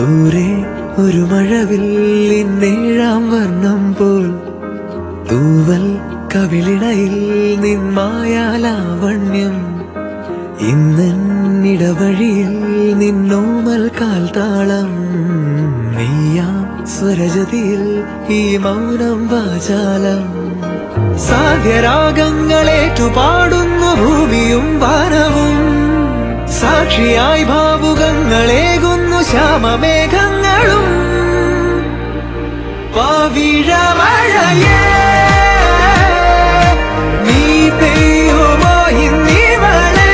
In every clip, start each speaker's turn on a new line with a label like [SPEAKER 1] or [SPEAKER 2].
[SPEAKER 1] ദൂരെ ഒരു മഴവില്ലിന്നേഴാം വർണ്ണം പോൽ തൂവൽ കവിളിണയിൽ നിന്മായാലാവണ്യം ഇന്നിടവഴിയിൽ നിന്നോമൽ കാൽത്താളം നീയാം സ്വരജതിയിൽ ഈ മൗനം വാചാലം സാധ്യരാഗങ്ങളേറ്റു പാടുന്നു ഭൂമിയും വാനവും സാക്ഷിയായി ഭാവുകങ്ങളേകുന്നു ശ്യാമമേഘങ്ങളും പവിഴമഴയേ നീ പെയ്യുമോ ഇന്നിവളെ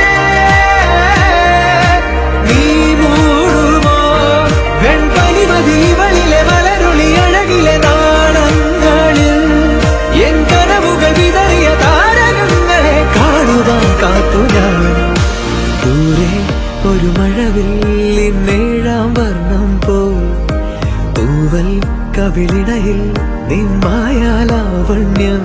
[SPEAKER 1] നീ മൂടുമോ വെൺപനിമതിവളിലെ മലരുളി അഴകിലെ നാണങ്ങളിൽ എൻ കനവുകൾ വിതറിയ താരകങ്ങളെ കാണുവാൻ കാത്തു ഞാൻ ദൂരെ ഒരു മഴവില്ലിന്നേഴാം വർണ്ണം പോൽ തൂവൽ കവിളിടയിൽ നിമ്മായാലാവണ്യം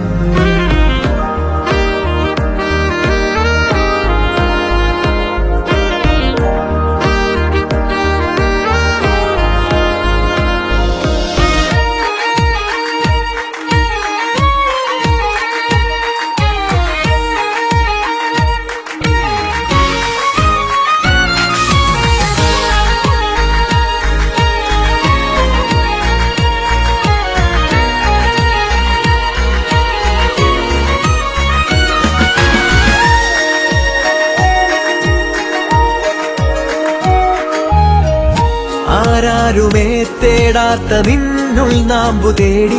[SPEAKER 1] ആരാരുമേ തേടാത്ത നിന്നുൾ നാമ്പു തേടി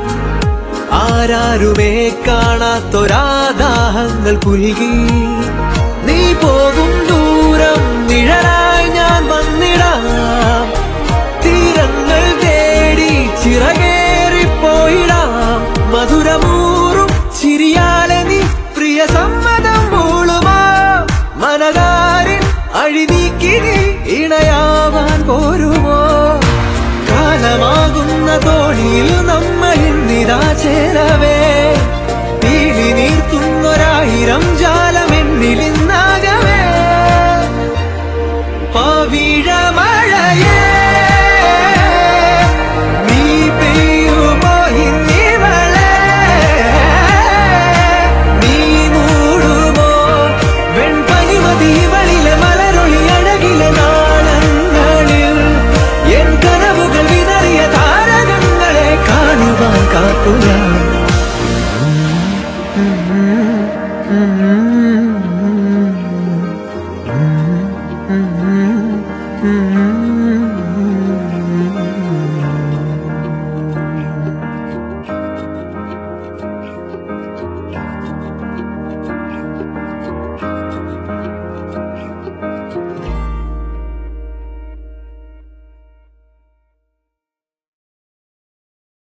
[SPEAKER 1] ആരാരുമേ കാണാത്തൊരാദാഹങ്ങൾ പുൽകി നീ പോകും ദൂരം നിഴലായി ഞാൻ വന്നിടാം തീരങ്ങൾ തേടി ചിറകേറിപ്പോയിടാം മധുരമൂറും ചിരിയാലെ നീ പ്രിയ സമ്മതം മൂളുമാ മനതാരിൻ അഴിനീക്കി നീ ഇണയാവാൻ പോരുമോ കാലമാകുന്ന തോണിയിൽ നമ്മൾ ഇന്നിതാ ചേരവേ തീളി നീർത്തുന്നൊരായിരം ജാലമെന്നിലിന്നാകവേ പവിഴമഴയേ നീ പെയ്യുമോ ഇന്നിവളെ നീ മൂടുമോ വെൺപനിമതിവളിലെ മലരൊളി അഴകിലെ നാളങ്ങളിൽ എൻ കനവുകൾ വിതറിയ താരകങ്ങളെ കാണുവാൻ കാത്തു ഞാൻ ഉം, ഉം, ഉം.